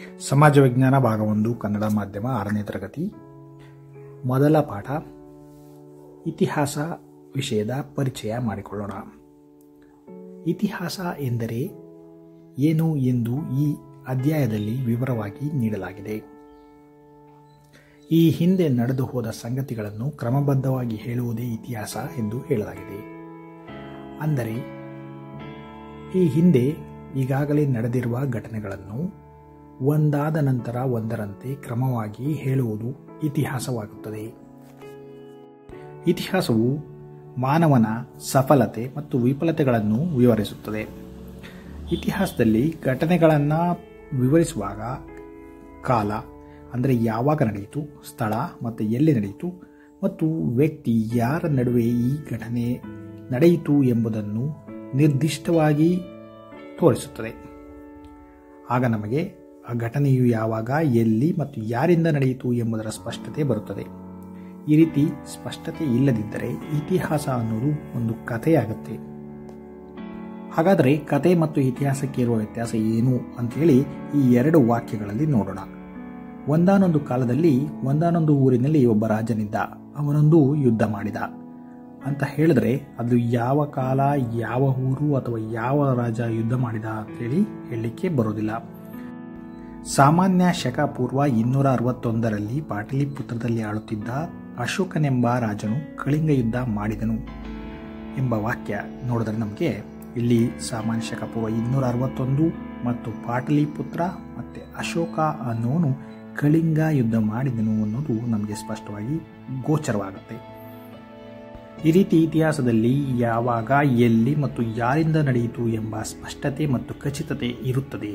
ಸಮಾಜ ವಿಜ್ಞಾನ ಭಾಗ ಒಂದು ಕನ್ನಡ ಮಾಧ್ಯಮ ಆರನೇ ತರಗತಿ ಮೊದಲ ಪಾಠ ಇತಿಹಾಸ ವಿಷಯದ ಪರಿಚಯ ಮಾಡಿಕೊಳ್ಳೋಣ ಇತಿಹಾಸ ಎಂದರೆ ಏನು ಎಂದು ಈ ಅಧ್ಯಾಯದಲ್ಲಿ ವಿವರವಾಗಿ ನೀಡಲಾಗಿದೆ ಈ ಹಿಂದೆ ನಡೆದು ಹೋದ ಸಂಗತಿಗಳನ್ನು ಕ್ರಮಬದ್ಧವಾಗಿ ಹೇಳುವುದೇ ಇತಿಹಾಸ ಎಂದು ಹೇಳಲಾಗಿದೆ ಅಂದರೆ ಈ ಹಿಂದೆ ಈಗಾಗಲೇ ನಡೆದಿರುವ ಘಟನೆಗಳನ್ನು ಒಂದಾದ ನಂತರ ಒಂದರಂತೆ ಕ್ರಮವಾಗಿ ಹೇಳುವುದು ಇತಿಹಾಸವಾಗುತ್ತದೆ ಇತಿಹಾಸವು ಮಾನವನ ಸಫಲತೆ ಮತ್ತು ವಿಫಲತೆಗಳನ್ನು ವಿವರಿಸುತ್ತದೆ ಇತಿಹಾಸದಲ್ಲಿ ಘಟನೆಗಳನ್ನು ವಿವರಿಸುವಾಗ ಕಾಲ ಅಂದರೆ ಯಾವಾಗ ನಡೆಯಿತು ಸ್ಥಳ ಮತ್ತು ಎಲ್ಲಿ ನಡೆಯಿತು ಮತ್ತು ವ್ಯಕ್ತಿ ಯಾರ ನಡುವೆ ಈ ಘಟನೆ ನಡೆಯಿತು ಎಂಬುದನ್ನು ನಿರ್ದಿಷ್ಟವಾಗಿ ತೋರಿಸುತ್ತದೆ ಆಗ ನಮಗೆ ಆ ಘಟನೆಯು ಯಾವಾಗ ಎಲ್ಲಿ ಮತ್ತು ಯಾರಿಂದ ನಡೆಯಿತು ಎಂಬುದರ ಸ್ಪಷ್ಟತೆ ಬರುತ್ತದೆ ಈ ರೀತಿ ಸ್ಪಷ್ಟತೆ ಇಲ್ಲದಿದ್ದರೆ ಇತಿಹಾಸ ಅನ್ನೋದು ಒಂದು ಕಥೆಯಾಗುತ್ತೆ ಹಾಗಾದರೆ ಕತೆ ಮತ್ತು ಇತಿಹಾಸಕ್ಕೆ ಇರುವ ವ್ಯತ್ಯಾಸ ಏನು ಅಂತೇಳಿ ಈ ಎರಡು ವಾಕ್ಯಗಳಲ್ಲಿ ನೋಡೋಣ ಒಂದಾನೊಂದು ಕಾಲದಲ್ಲಿ ಒಂದಾನೊಂದು ಊರಿನಲ್ಲಿ ಒಬ್ಬ ರಾಜನಿದ್ದ ಅವನೊಂದು ಯುದ್ಧ ಮಾಡಿದ ಅಂತ ಹೇಳಿದ್ರೆ ಅದು ಯಾವ ಕಾಲ ಯಾವ ಊರು ಅಥವಾ ಯಾವ ರಾಜ ಯುದ್ಧ ಮಾಡಿದ ಅಂತೇಳಿ ಹೇಳಲಿಕ್ಕೆ ಬರೋದಿಲ್ಲ ಸಾಮಾನ್ಯ ಶಕ ಪೂರ್ವ ಇನ್ನೂರ ಅರವತ್ತೊಂದರಲ್ಲಿ ಪಾಟಲಿಪುತ್ರದಲ್ಲಿ ಆಳುತ್ತಿದ್ದ ಅಶೋಕನೆಂಬ ರಾಜನು ಕಳಿಂಗ ಯುದ್ಧ ಮಾಡಿದನು ಎಂಬ ವಾಕ್ಯ ನೋಡಿದ್ರೆ ನಮಗೆ ಇಲ್ಲಿ ಸಾಮಾನ್ಯ ಶಕ ಪೂರ್ವ ಇನ್ನೂರ ಅರವತ್ತೊಂದು ಮತ್ತು ಪಾಟಲಿಪುತ್ರ ಮತ್ತು ಅಶೋಕ ಅನ್ನೋನು ಕಳಿಂಗ ಯುದ್ಧ ಮಾಡಿದನು ಅನ್ನೋದು ನಮಗೆ ಸ್ಪಷ್ಟವಾಗಿ ಗೋಚರವಾಗುತ್ತೆ ಈ ರೀತಿ ಇತಿಹಾಸದಲ್ಲಿ ಯಾವಾಗ ಎಲ್ಲಿ ಮತ್ತು ಯಾರಿಂದ ನಡೆಯಿತು ಎಂಬ ಸ್ಪಷ್ಟತೆ ಮತ್ತು ಖಚಿತತೆ ಇರುತ್ತದೆ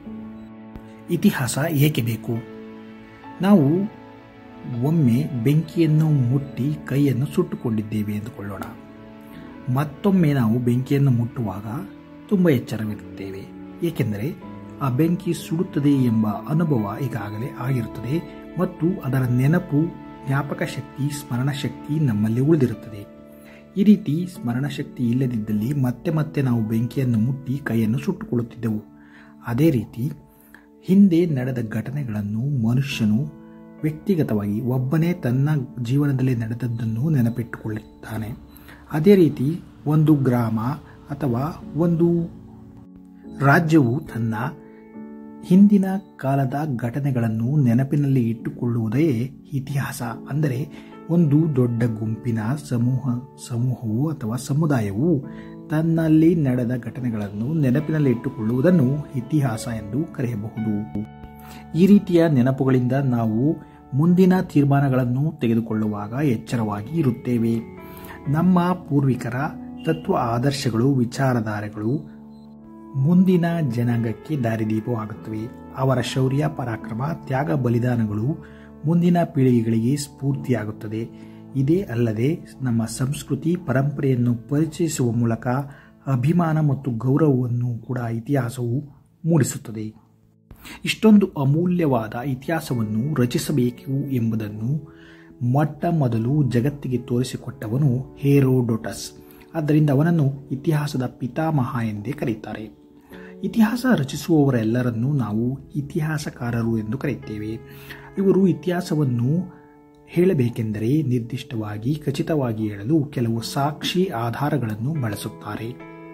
ಇತಿಹಾಸ ಏಕೆ ಬೇಕು ನಾವು ಒಮ್ಮೆ ಬೆಂಕಿಯನ್ನು ಮುಟ್ಟಿ ಕೈಯನ್ನು ಸುಟ್ಟುಕೊಂಡಿದ್ದೇವೆ ಎಂದುಕೊಳ್ಳೋಣ ಮತ್ತೊಮ್ಮೆ ನಾವು ಬೆಂಕಿಯನ್ನು ಮುಟ್ಟುವಾಗ ತುಂಬ ಎಚ್ಚರವಿರುತ್ತೇವೆ ಏಕೆಂದರೆ ಆ ಬೆಂಕಿ ಸುಡುತ್ತದೆ ಎಂಬ ಅನುಭವ ಈಗಾಗಲೇ ಆಗಿರುತ್ತದೆ ಮತ್ತು ಅದರ ನೆನಪು ಜ್ಞಾಪಕ ಶಕ್ತಿ ಸ್ಮರಣ ಶಕ್ತಿ ನಮ್ಮಲ್ಲಿ ಉಳಿದಿರುತ್ತದೆ ಈ ರೀತಿ ಸ್ಮರಣ ಶಕ್ತಿ ಇಲ್ಲದಿದ್ದಲ್ಲಿ ಮತ್ತೆ ಮತ್ತೆ ನಾವು ಬೆಂಕಿಯನ್ನು ಮುಟ್ಟಿ ಕೈಯನ್ನು ಸುಟ್ಟುಕೊಳ್ಳುತ್ತಿದ್ದೆವು ಅದೇ ರೀತಿ ಹಿಂದೆ ನಡೆದ ಘಟನೆಗಳನ್ನು ಮನುಷ್ಯನು ವ್ಯಕ್ತಿಗತವಾಗಿ ಒಬ್ಬನೇ ತನ್ನ ಜೀವನದಲ್ಲಿ ನಡೆದದ್ದನ್ನು ನೆನಪಿಟ್ಟುಕೊಳ್ಳುತ್ತಾನೆ ಅದೇ ರೀತಿ ಒಂದು ಗ್ರಾಮ ಅಥವಾ ಒಂದು ರಾಜ್ಯವು ತನ್ನ ಹಿಂದಿನ ಕಾಲದ ಘಟನೆಗಳನ್ನು ನೆನಪಿನಲ್ಲಿ ಇಟ್ಟುಕೊಳ್ಳುವುದೇ ಇತಿಹಾಸ ಅಂದರೆ ಒಂದು ದೊಡ್ಡ ಗುಂಪಿನ ಸಮೂಹ ಸಮೂಹವು ಅಥವಾ ಸಮುದಾಯವು ತನ್ನಲ್ಲಿ ನಡೆದ ಘಟನೆಗಳನ್ನು ನೆನಪಿನಲ್ಲಿ ಇಟ್ಟುಕೊಳ್ಳುವುದನ್ನು ಇತಿಹಾಸ ಎಂದು ಕರೆಯಬಹುದು ಈ ರೀತಿಯ ನೆನಪುಗಳಿಂದ ನಾವು ಮುಂದಿನ ತೀರ್ಮಾನಗಳನ್ನು ತೆಗೆದುಕೊಳ್ಳುವಾಗ ಎಚ್ಚರವಾಗಿ ಇರುತ್ತೇವೆ ನಮ್ಮ ಪೂರ್ವಿಕರ ತತ್ವ ಆದರ್ಶಗಳು ವಿಚಾರಧಾರೆಗಳು ಮುಂದಿನ ಜನಾಂಗಕ್ಕೆ ದಾರಿದೀಪವಾಗುತ್ತವೆ ಅವರ ಶೌರ್ಯ ಪರಾಕ್ರಮ ತ್ಯಾಗ ಬಲಿದಾನಗಳು ಮುಂದಿನ ಪೀಳಿಗೆಗಳಿಗೆ ಸ್ಫೂರ್ತಿಯಾಗುತ್ತದೆ ಇದೇ ಅಲ್ಲದೆ ನಮ್ಮ ಸಂಸ್ಕೃತಿ ಪರಂಪರೆಯನ್ನು ಪರಿಚಯಿಸುವ ಮೂಲಕ ಅಭಿಮಾನ ಮತ್ತು ಗೌರವವನ್ನು ಕೂಡ ಇತಿಹಾಸವು ಮೂಡಿಸುತ್ತದೆ ಇಷ್ಟೊಂದು ಅಮೂಲ್ಯವಾದ ಇತಿಹಾಸವನ್ನು ರಚಿಸಬೇಕು ಎಂಬುದನ್ನು ಮೊಟ್ಟ ಮೊದಲು ಜಗತ್ತಿಗೆ ತೋರಿಸಿಕೊಟ್ಟವನು ಹೇರೋಡೋಟಸ್ ಆದ್ದರಿಂದ ಅವನನ್ನು ಇತಿಹಾಸದ ಪಿತಾಮಹ ಎಂದೇ ಕರೆಯುತ್ತಾರೆ ಇತಿಹಾಸ ರಚಿಸುವವರೆಲ್ಲರನ್ನೂ ನಾವು ಇತಿಹಾಸಕಾರರು ಎಂದು ಕರೆಯುತ್ತೇವೆ ಇವರು ಇತಿಹಾಸವನ್ನು ಹೇಳಬೇಕೆಂದರೆ ನಿರ್ದಿಷ್ಟವಾಗಿ ಖಚಿತವಾಗಿ ಹೇಳಲು ಕೆಲವು ಸಾಕ್ಷಿ ಆಧಾರಗಳನ್ನು ಬಳಸುತ್ತಾರೆ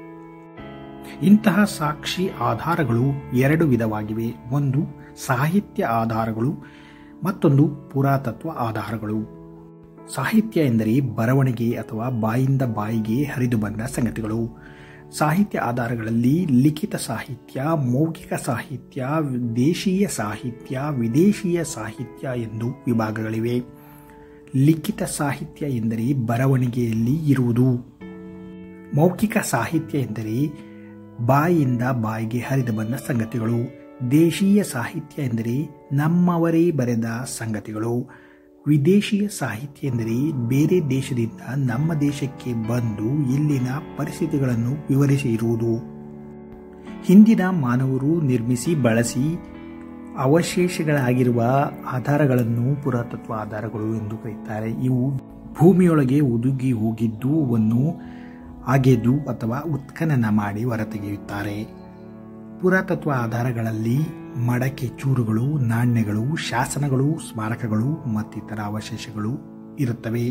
ಇಂತಹ ಸಾಕ್ಷಿ ಆಧಾರಗಳು ಎರಡು ವಿಧವಾಗಿವೆ ಒಂದು ಸಾಹಿತ್ಯ ಆಧಾರಗಳು ಮತ್ತೊಂದು ಪುರಾತತ್ವ ಆಧಾರಗಳು ಸಾಹಿತ್ಯ ಎಂದರೆ ಬರವಣಿಗೆ ಅಥವಾ ಬಾಯಿಂದ ಬಾಯಿಗೆ ಹರಿದು ಬಂದ ಸಂಗತಿಗಳು ಸಾಹಿತ್ಯ ಆಧಾರಗಳಲ್ಲಿ ಲಿಖಿತ ಸಾಹಿತ್ಯ ಮೌಖಿಕ ಸಾಹಿತ್ಯ ದೇಶೀಯ ಸಾಹಿತ್ಯ ವಿದೇಶೀಯ ಸಾಹಿತ್ಯ ಎಂದು ವಿಭಾಗಗಳಿವೆ ಲಿಖಿತ ಸಾಹಿತ್ಯ ಎಂದರೆ ಬರವಣಿಗೆಯಲ್ಲಿ ಇರುವುದು ಮೌಖಿಕ ಸಾಹಿತ್ಯ ಎಂದರೆ ಬಾಯಿಂದ ಬಾಯಿಗೆ ಹರಿದು ಬಂದ ಸಂಗತಿಗಳು ದೇಶೀಯ ಸಾಹಿತ್ಯ ಎಂದರೆ ನಮ್ಮವರೇ ಬರೆದ ಸಂಗತಿಗಳು ವಿದೇಶೀಯ ಸಾಹಿತ್ಯ ಎಂದರೆ ಬೇರೆ ದೇಶದಿಂದ ನಮ್ಮ ದೇಶಕ್ಕೆ ಬಂದು ಇಲ್ಲಿನ ಪರಿಸ್ಥಿತಿಗಳನ್ನು ವಿವರಿಸಿ ಇರುವುದು ಹಿಂದಿನ ಮಾನವರು ನಿರ್ಮಿಸಿ ಬಳಸಿ ಅವಶೇಷಗಳಾಗಿರುವ ಆಧಾರಗಳನ್ನು ಪುರಾತತ್ವ ಆಧಾರಗಳು ಎಂದು ಕರೆಯುತ್ತಾರೆ ಇವು ಭೂಮಿಯೊಳಗೆ ಹುದುಗಿ ಹೋಗಿದ್ದು ಅವನ್ನು ಅಗೆದು ಅಥವಾ ಉತ್ಖನನ ಮಾಡಿ ಹೊರತೆಗೆಯುತ್ತಾರೆ ಪುರಾತತ್ವ ಆಧಾರಗಳಲ್ಲಿ ಮಡಕೆ ಚೂರುಗಳು ನಾಣ್ಯಗಳು ಶಾಸನಗಳು ಸ್ಮಾರಕಗಳು ಮತ್ತಿತರ ಅವಶೇಷಗಳು ಇರುತ್ತವೆ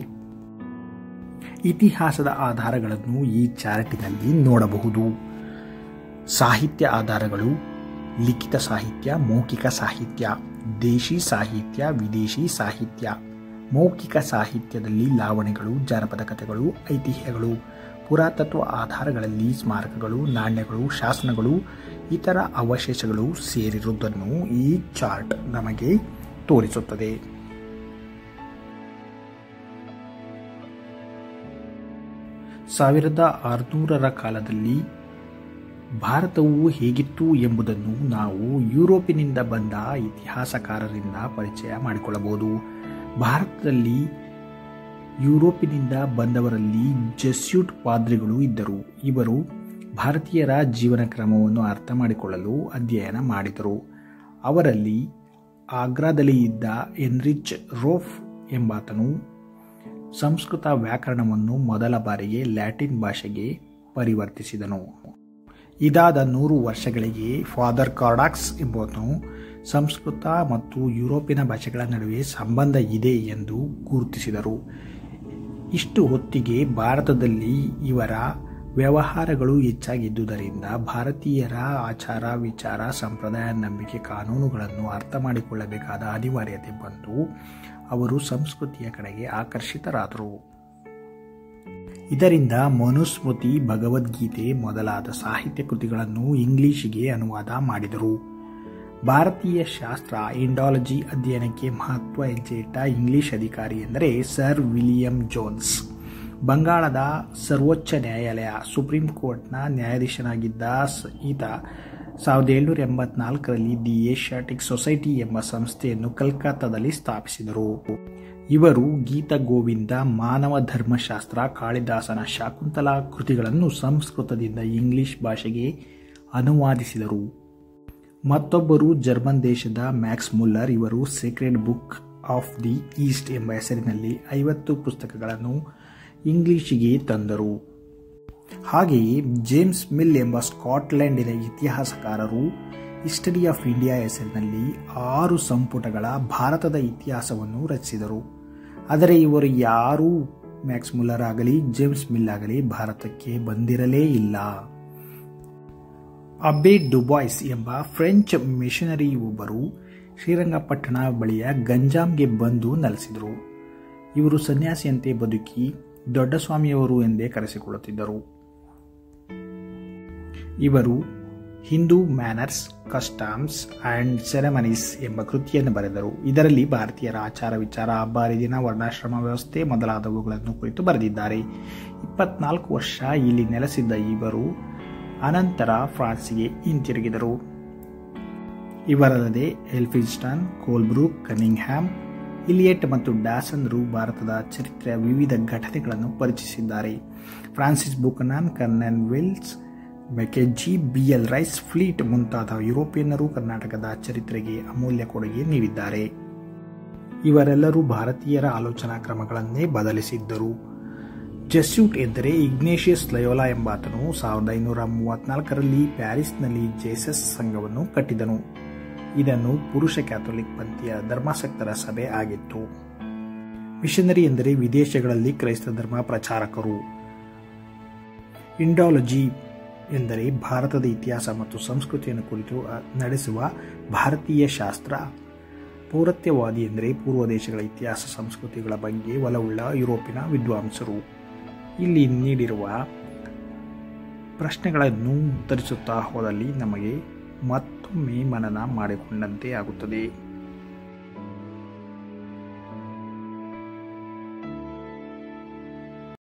ಇತಿಹಾಸದ ಆಧಾರಗಳನ್ನು ಈ ಚಾರ್ಟಿನಲ್ಲಿ ನೋಡಬಹುದು ಸಾಹಿತ್ಯ ಆಧಾರಗಳು ಲಿಖಿತ ಸಾಹಿತ್ಯ ಮೌಖಿಕ ಸಾಹಿತ್ಯ ದೇಶಿ ಸಾಹಿತ್ಯ ವಿದೇಶಿ ಸಾಹಿತ್ಯ ಮೌಖಿಕ ಸಾಹಿತ್ಯದಲ್ಲಿ ಲಾವಣಿಗಳು ಜಾನಪದ ಕಥೆಗಳು ಐತಿಹ್ಯಗಳು ಪುರಾತತ್ವ ಆಧಾರಗಳಲ್ಲಿ ಸ್ಮಾರಕಗಳು ನಾಣ್ಯಗಳು ಶಾಸನಗಳು ಇತರ ಅವಶೇಷಗಳು ಸೇರಿರುವುದನ್ನು ಈ ಚಾರ್ಟ್ ನಮಗೆ ತೋರಿಸುತ್ತದೆ ಸಾವಿರದ ಆರುನೂರರ ಕಾಲದಲ್ಲಿ ಭಾರತವು ಹೇಗಿತ್ತು ಎಂಬುದನ್ನು ನಾವು ಯುರೋಪಿನಿಂದ ಬಂದ ಇತಿಹಾಸಕಾರರಿಂದ ಪರಿಚಯ ಮಾಡಿಕೊಳ್ಳಬಹುದು ಭಾರತದಲ್ಲಿ ಯುರೋಪಿನಿಂದ ಬಂದವರಲ್ಲಿ ಜೆಸ್ಯೂಟ್ ಪಾದ್ರಿಗಳು ಇದ್ದರು ಇವರು ಭಾರತೀಯರ ಜೀವನ ಕ್ರಮವನ್ನು ಅರ್ಥ ಮಾಡಿಕೊಳ್ಳಲು ಅಧ್ಯಯನ ಮಾಡಿದರು ಅವರಲ್ಲಿ ಆಗ್ರಾದಲ್ಲಿ ಇದ್ದ ಎನ್ರಿಚ್ ರೋಫ್ ಎಂಬಾತನು ಸಂಸ್ಕೃತ ವ್ಯಾಕರಣವನ್ನು ಮೊದಲ ಬಾರಿಗೆ ಲ್ಯಾಟಿನ್ ಭಾಷೆಗೆ ಪರಿವರ್ತಿಸಿದನು ಇದಾದ ನೂರು ವರ್ಷಗಳಿಗೆ ಫಾದರ್ ಕಾರ್ಡಾಕ್ಸ್ ಎಂಬುವನು ಸಂಸ್ಕೃತ ಮತ್ತು ಯುರೋಪಿನ ಭಾಷೆಗಳ ನಡುವೆ ಸಂಬಂಧ ಇದೆ ಎಂದು ಗುರುತಿಸಿದರು ಇಷ್ಟು ಹೊತ್ತಿಗೆ ಭಾರತದಲ್ಲಿ ಇವರ ವ್ಯವಹಾರಗಳು ಹೆಚ್ಚಾಗಿದ್ದುದರಿಂದ ಭಾರತೀಯರ ಆಚಾರ ವಿಚಾರ ಸಂಪ್ರದಾಯ ನಂಬಿಕೆ ಕಾನೂನುಗಳನ್ನು ಅರ್ಥ ಮಾಡಿಕೊಳ್ಳಬೇಕಾದ ಅನಿವಾರ್ಯತೆ ಬಂದು ಅವರು ಸಂಸ್ಕೃತಿಯ ಕಡೆಗೆ ಆಕರ್ಷಿತರಾದರು ಇದರಿಂದ ಮನುಸ್ಮೃತಿ ಭಗವದ್ಗೀತೆ ಮೊದಲಾದ ಸಾಹಿತ್ಯ ಕೃತಿಗಳನ್ನು ಇಂಗ್ಲಿಷಿಗೆ ಅನುವಾದ ಮಾಡಿದರು ಭಾರತೀಯ ಶಾಸ್ತ್ರ ಇಂಡಾಲಜಿ ಅಧ್ಯಯನಕ್ಕೆ ಮಹತ್ವ ಹೆಜ್ಜೆಯಿಟ್ಟ ಇಂಗ್ಲಿಷ್ ಅಧಿಕಾರಿ ಎಂದರೆ ಸರ್ ವಿಲಿಯಂ ಜೋನ್ಸ್ ಬಂಗಾಳದ ಸರ್ವೋಚ್ಚ ನ್ಯಾಯಾಲಯ ಸುಪ್ರೀಂ ಕೋರ್ಟ್ನ ನ್ಯಾಯಾಧೀಶನಾಗಿದ್ದ ಈತ ಸಾವಿರದ ಏಳ್ನೂರ ಎಂಬತ್ನಾಲ್ಕರಲ್ಲಿ ದಿ ಏಷ್ಯಾಟಿಕ್ ಸೊಸೈಟಿ ಎಂಬ ಸಂಸ್ಥೆಯನ್ನು ಕಲ್ಕತ್ತಾದಲ್ಲಿ ಸ್ಥಾಪಿಸಿದರು ಇವರು ಗೀತ ಗೋವಿಂದ ಮಾನವ ಧರ್ಮಶಾಸ್ತ್ರ ಕಾಳಿದಾಸನ ಶಾಕುಂತಲಾ ಕೃತಿಗಳನ್ನು ಸಂಸ್ಕೃತದಿಂದ ಇಂಗ್ಲಿಷ್ ಭಾಷೆಗೆ ಅನುವಾದಿಸಿದರು ಮತ್ತೊಬ್ಬರು ಜರ್ಮನ್ ದೇಶದ ಮ್ಯಾಕ್ಸ್ ಮುಲ್ಲರ್ ಇವರು Secret Book of the East ಎಂಬ ಹೆಸರಿನಲ್ಲಿ ಐವತ್ತು ಪುಸ್ತಕಗಳನ್ನು ಇಂಗ್ಲಿಷಿಗೆ ತಂದರು ಹಾಗೆಯೇ ಜೇಮ್ಸ್ ಮಿಲ್ ಎಂಬ ಸ್ಕಾಟ್ಲೆಂಡಿನ ಇತಿಹಾಸಕಾರರು ಹಿಸ್ಟರಿ ಆಫ್ ಇಂಡಿಯಾ ಹೆಸರಿನಲ್ಲಿ ಆರು ಸಂಪುಟಗಳ ಭಾರತದ ಇತಿಹಾಸವನ್ನು ರಚಿಸಿದರು ಆದರೆ ಇವರು ಯಾರೂ ಮ್ಯಾಕ್ಸ್ ಮುಲ್ಲರ್ ಆಗಲಿ ಜೇಮ್ಸ್ ಮಿಲ್ ಆಗಲಿ ಭಾರತಕ್ಕೆ ಬಂದಿರಲೇ ಇಲ್ಲ ಅಬ್ಬೆ ಡುಬಾಯ್ಸ್ ಎಂಬ ಫ್ರೆಂಚ್ ಮಿಷನರಿ ಒಬ್ಬರು ಶ್ರೀರಂಗಪಟ್ಟಣ ಬಳಿಯ ಗಂಜಾಂಗೆ ಬಂದು ನೆಲೆಸಿದರು ಇವರು ಸನ್ಯಾಸಿಯಂತೆ ಬದುಕಿ ದೊಡ್ಡಸ್ವಾಮಿಯವರು ಎಂದೇ ಕರೆಸಿಕೊಳ್ಳುತ್ತಿದ್ದರು ಇವರು Hindu Manners Customs and Ceremonies ಎಂಬ ಕೃತಿಯನ್ನು ಬರೆದರು ಇದರಲ್ಲಿ ಭಾರತೀಯರ ಆಚಾರ ವಿಚಾರ ಹಬ್ಬ ಹರಿದಿನ ವರ್ಣಾಶ್ರಮ ವ್ಯವಸ್ಥೆ ಮೊದಲಾದವುಗಳನ್ನು ಕುರಿತು ಬರೆದಿದ್ದಾರೆ ಇಪ್ಪತ್ನಾಲ್ಕು ವರ್ಷ ಇಲ್ಲಿ ನೆಲೆಸಿದ್ದ ಇವರು ಅನಂತರ ಫ್ರಾನ್ಸ್ಗೆ ಹಿಂತಿರುಗಿದರು ಇವರಲ್ಲದೆ ಎಲ್ಫಿನ್ಸ್ಟನ್ ಕೋಲ್ಬ್ರೂಕ್ ಕನಿಂಗ್ಹ್ಯಾಮ್ ಇಲಿಯಟ್ ಮತ್ತು ಡ್ಯಾಸನ್ರು ಭಾರತದ ಚರಿತ್ರೆಯ ವಿವಿಧ ಘಟನೆಗಳನ್ನು ಪರಿಚಯಿಸಿದ್ದಾರೆ Francis Buchanan colonel Wilks Mackenzie B L Rice Fleet ಮುಂತಾದ ಯುರೋಪಿಯನ್ನರು ಕರ್ನಾಟಕದ ಚರಿತ್ರೆಗೆ ಅಮೂಲ್ಯ ಕೊಡುಗೆ ನೀಡಿದ್ದಾರೆ ಇವರೆಲ್ಲರೂ ಭಾರತೀಯರ ಆಲೋಚನಾ ಕ್ರಮಗಳನ್ನೇ ಬದಲಿಸಿದ್ದರು ಜೆಸ್ಯೂಟ್ ಎಂದರೆ ಇಗ್ನೇಷಿಯಸ್ ಲಯೋಲಾ ಎಂಬಾತನು ಸಾವಿರದ ಐನೂರ ಮೂವತ್ನಾಲ್ಕರಲ್ಲಿ ಪ್ಯಾರಿಸ್ನಲ್ಲಿ ಜೇಸಸ್ ಸಂಘವನ್ನು ಕಟ್ಟಿದನು ಇದನ್ನು ಪುರುಷ ಕ್ಯಾಥೋಲಿಕ್ ಪಂಥೀಯ ಧರ್ಮಾಸಕ್ತರ ಸಭೆ ಆಗಿತ್ತು ಮಿಷನರಿ ಎಂದರೆ ವಿದೇಶಗಳಲ್ಲಿ ಕ್ರೈಸ್ತ ಧರ್ಮ ಪ್ರಚಾರಕರು ಇಂಡಾಲಜಿ ಎಂದರೆ ಭಾರತದ ಇತಿಹಾಸ ಮತ್ತು ಸಂಸ್ಕೃತಿಯನ್ನು ಕುರಿತು ನಡೆಸುವ ಭಾರತೀಯ ಶಾಸ್ತ್ರ ಪೌರತ್ಯವಾದಿ ಎಂದರೆ ಪೂರ್ವ ದೇಶಗಳ ಇತಿಹಾಸ ಸಂಸ್ಕೃತಿಗಳ ಬಗ್ಗೆ ಒಲವುಳ್ಳ ಯುರೋಪಿನ ವಿದ್ವಾಂಸರು ಇಲ್ಲಿ ನೀಡಿರುವ ಪ್ರಶ್ನೆಗಳನ್ನು ಉತ್ತರಿಸುತ್ತಾ ಹೋದಲ್ಲಿ ನಮಗೆ ಮತ್ತೊಮ್ಮೆ ಮನನ ಮಾಡಿಕೊಂಡಂತೆ ಆಗುತ್ತದೆ